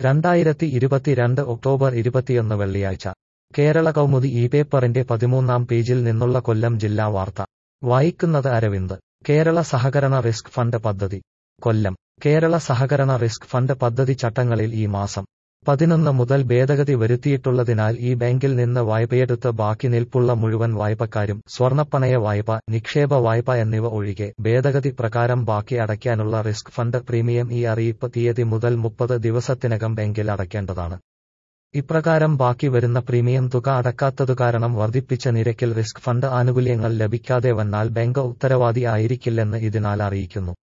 രണ്ടായിരത്തി ഇരുപത്തിരണ്ട് ഒക്ടോബർ ഇരുപത്തിയൊന്ന് വെള്ളിയാഴ്ച കേരള കൗമുദി ഈ പേപ്പറിന്റെ പതിമൂന്നാം പേജിൽ നിന്നുള്ള കൊല്ലം ജില്ലാ വാർത്ത വായിക്കുന്നത് അരവിന്ദ് കേരള സഹകരണ റിസ്ക് ഫണ്ട് പദ്ധതി കൊല്ലം കേരള സഹകരണ റിസ്ക് ഫണ്ട് പദ്ധതി ചട്ടങ്ങളിൽ ഈ മാസം പതിനൊന്ന് മുതൽ ഭേദഗതി വരുത്തിയിട്ടുള്ളതിനാൽ ഈ ബാങ്കിൽ നിന്ന് വായ്പയെടുത്ത് ബാക്കി നിൽപ്പുള്ള മുഴുവൻ വായ്പക്കാരും സ്വർണ്ണപ്പണയ വായ്പ നിക്ഷേപ വായ്പ എന്നിവ ഒഴികെ ഭേദഗതി പ്രകാരം ബാക്കി അടയ്ക്കാനുള്ള റിസ്ക് ഫണ്ട് പ്രീമിയം ഈ അറിയിപ്പ് തീയതി മുതൽ മുപ്പത് ദിവസത്തിനകം ബാങ്കിൽ അടയ്ക്കേണ്ടതാണ് ഇപ്രകാരം ബാക്കി വരുന്ന പ്രീമിയം തുക അടക്കാത്തതു കാരണം വർദ്ധിപ്പിച്ച നിരക്കിൽ റിസ്ക് ഫണ്ട് ആനുകൂല്യങ്ങൾ ലഭിക്കാതെ വന്നാൽ ബാങ്ക് ഉത്തരവാദി ആയിരിക്കില്ലെന്ന് ഇതിനാൽ അറിയിക്കുന്നു